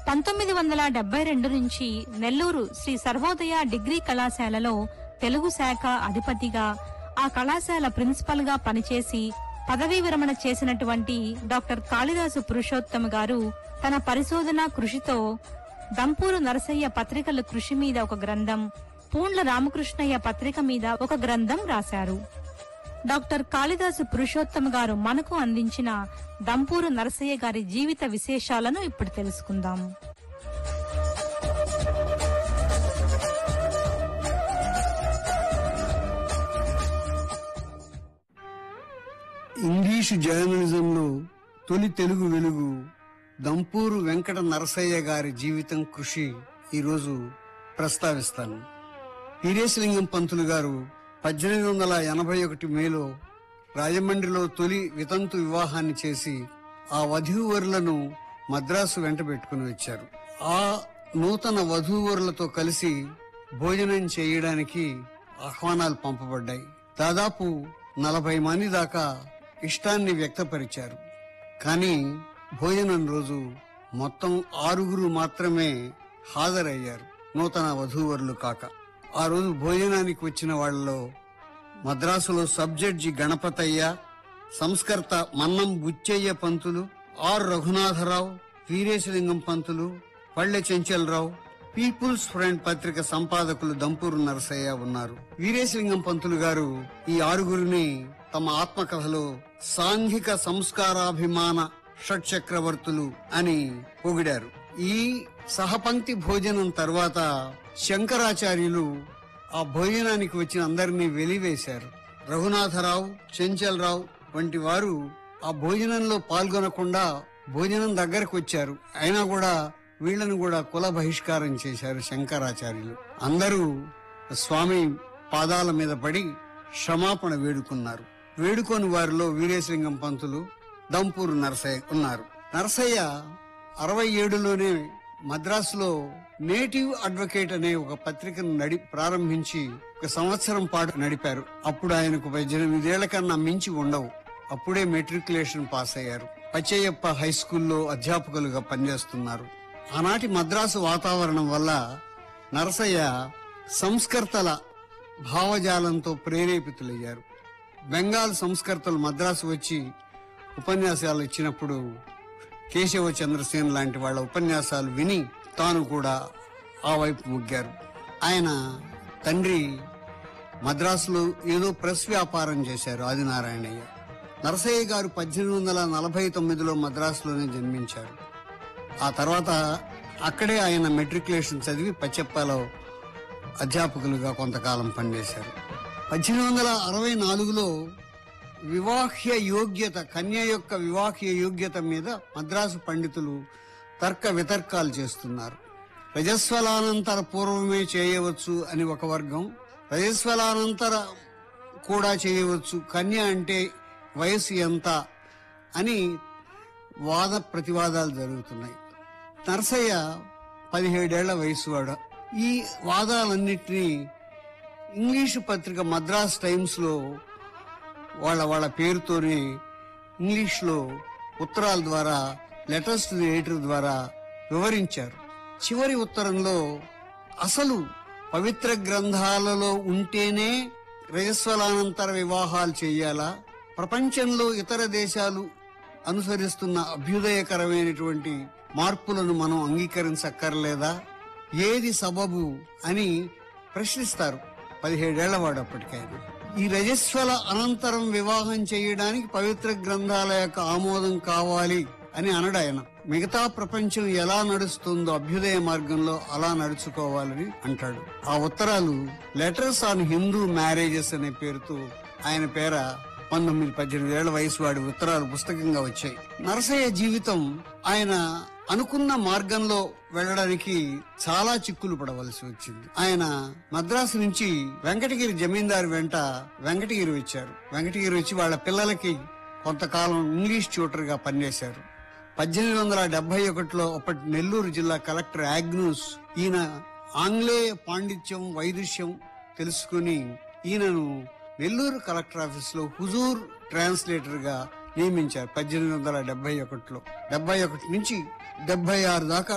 పంతొమ్మిది వందల డెబ్బై రెండు నుంచి నెల్లూరు శ్రీ సర్వోదయ డిగ్రీ కళాశాలలో తెలుగు శాఖ అధిపతిగా ఆ కళాశాల ప్రిన్సిపల్ గా పనిచేసి పదవీ విరమణ చేసినటువంటి డాక్టర్ కాళిదాసు పురుషోత్తమ గారు తన పరిశోధన కృషితో దంపూరు నరసయ్య పత్రికల కృషి మీద ఒక గ్రంథం పూండ్ల రామకృష్ణయ్య పత్రిక మీద ఒక గ్రంథం రాశారు డాక్టర్ కాళిదాసు పురుషోత్తమ గారు మనకు అందించిన దంపూరు నరసయ్య గారి జీవిత విశేషాలను ఇప్పుడు తెలుసుకుందాం ఇంగ్లీషు జర్నలిజంలో తొలి తెలుగు వెలుగు దంపూరు వెంకట నరసయ్య గారి జీవితం కృషి ఈరోజు ప్రస్తావిస్తాను వీరేశలింగం పంతులు గారు పద్దెనిమిది వందల ఎనభై ఒకటి మేలో రాజమండ్రిలో తొలి వితంతు వివాహాన్ని చేసి ఆ వధూవరులను మద్రాసు వెంట పెట్టుకుని వచ్చారు ఆ నూతన వధూవరులతో కలిసి భోజనం చేయడానికి ఆహ్వానాలు పంపబడ్డాయి దాదాపు నలభై మంది దాకా ఇష్టాన్ని వ్యక్తపరిచారు కానీ భోజనం రోజు మొత్తం ఆరుగురు మాత్రమే హాజరయ్యారు నూతన వధూవరులు కాక ఆ రోజు భోజనానికి వచ్చిన వాళ్ళలో మద్రాసులో సబ్ జడ్జి గణపతయ్య సంస్కర్త Mannam Buchaiah Pantulu R Raghunatharao Veeresalingam Pantulu Palle Chenchalarao people's front పత్రిక సంపాదకులు దంపూరు నరసయ్య ఉన్నారు వీరేశలింగం పంతులు గారు ఈ ఆరుగురిని తమ ఆత్మకథలో సాంఘిక సంస్కారాభిమాన షట్చక్రవర్తులు అని పొగిడారు ఈ సహపంక్తి భోజనం తర్వాత శంకరాచార్యులు ఆ భోజనానికి వచ్చిన అందరినీ వెలివేశారు రఘునాథరావు చెంచలరావు వంటి వారు ఆ భోజనంలో పాల్గొనకుండా భోజనం దగ్గరకు వచ్చారు అయినా కూడా వీళ్ళను కూడా కుల బహిష్కారం చేశారు శంకరాచార్యులు అందరూ స్వామి పాదాల మీద పడి క్షమాపణ వేడుకున్నారు వేడుకొని వారిలో వీరేశలింగం పంతులు దంపూరు నరసయ్య ఉన్నారు నరసయ్య అరవై ఏడులోనే మద్రాసులో నేటివ్ అడ్వకేట్ అనే ఒక పత్రికను నడి ప్రారంభించి ఒక సంవత్సరం పాటు నడిపారు అప్పుడు ఆయనకు పద్దెనిమిదేళ్ల కన్నా మించి ఉండవు అప్పుడే మెట్రికులేషన్ పాస్ అయ్యారు పచ్చయ్యప్ప హై స్కూల్లో అధ్యాపకులుగా పనిచేస్తున్నారు ఆనాటి మద్రాసు వాతావరణం వల్ల నరసయ్య సంస్కర్తల భావజాలంతో ప్రేరేపితులయ్యారు బెంగాల్ సంస్కర్తలు మద్రాసు వచ్చి ఉపన్యాసాలు ఇచ్చినప్పుడు కేశవ చంద్రసేన్ లాంటి వాళ్ళ ఉపన్యాసాలు విని తాను కూడా ఆ వైపు ముగ్గారు ఆయన తండ్రి మద్రాసులో ఏదో ప్రెస్ వ్యాపారం చేశారు ఆదినారాయణయ్య నరసయ్య గారు పద్దెనిమిది వందల నలభై తొమ్మిదిలో మద్రాసులోనే జన్మించారు ఆ తర్వాత అక్కడే ఆయన మెట్రికులేషన్ చదివి పచ్చెప్పలో అధ్యాపకులుగా కొంతకాలం పనిచేశారు పద్దెనిమిది వందల అరవై నాలుగులో వివాహ్య యోగ్యత కన్య యొక్క వివాహ్య యోగ్యత మీద మద్రాసు పండితులు తర్క వితర్కాలు చేస్తున్నారు రజస్వలానంతర పూర్వమే చేయవచ్చు అని ఒక వర్గం రజస్వలానంతర కూడా చేయవచ్చు కన్య అంటే వయసు ఎంత అని వాద ప్రతివాదాలు జరుగుతున్నాయి నరసయ్య పదిహేడేళ్ల వయసు వాడు ఈ వాదాలన్నిటినీ ఇంగ్లీషు పత్రిక మద్రాస్ టైమ్స్ లో వాళ్ళ వాళ్ళ పేరుతోనే ఇంగ్లీష్ లో ఉత్తరాల ద్వారా లెటర్స్ టు ది ఎడిటర్ ద్వారా వివరించారు చివరి ఉత్తరంలో అసలు పవిత్ర గ్రంథాలలో ఉంటేనే రజస్వలానంతర వివాహాలు చేయాలా ప్రపంచంలో ఇతర దేశాలు అనుసరిస్తున్న అభ్యుదయకరమైనటువంటి మార్పులను మనం అంగీకరించక్కర్లేదా ఏది సబబు అని ప్రశ్నిస్తారు పదిహేడేళ్ల వాడు అప్పటికైనా ఈ రజస్వల అనంతరం వివాహం చేయడానికి పవిత్ర గ్రంథాల యొక్క ఆమోదం కావాలి అని అనడు ఆయన మిగతా ప్రపంచం ఎలా నడుస్తుందో అభ్యుదయ మార్గంలో అలా నడుచుకోవాలని అంటాడు ఆ ఉత్తరాలు లెటర్స్ ఆన్ హిందూ మ్యారేజెస్ అనే పేరుతో ఆయన పేర పంతొమ్మిది పద్దెనిమిది ఏళ్ల వయసు వాడి ఉత్తరాలు పుస్తకంగా వచ్చాయి నరసయ్య జీవితం ఆయన అనుకున్న మార్గంలో వెళ్ళడానికి చాలా చిక్కులు పడవలసి వచ్చింది ఆయన మద్రాసు నుంచి వెంకటగిరి జమీందారు వెంట వెంకటగిరి వచ్చారు వెంకటగిరి వచ్చి వాళ్ళ పిల్లలకి కొంతకాలం ఇంగ్లీష్ ట్యూటర్ గా పనిచేశారు పద్దెనిమిది వందల డెబ్బై ఒకటిలో అప్పటి నెల్లూరు జిల్లా కలెక్టర్ ఆగ్నూస్ ఈయన ఆంగ్లేయ పాండిత్యం వైదుష్యం తెలుసుకుని ఈయనను నెల్లూరు కలెక్టర్ ఆఫీస్ లో హుజూర్ ట్రాన్స్లేటర్ గా నియమించారు పద్దెనిమిది వందల డెబ్బై ఒకటిలో డెబ్బై ఒకటి నుంచి డెబ్బై ఆరు దాకా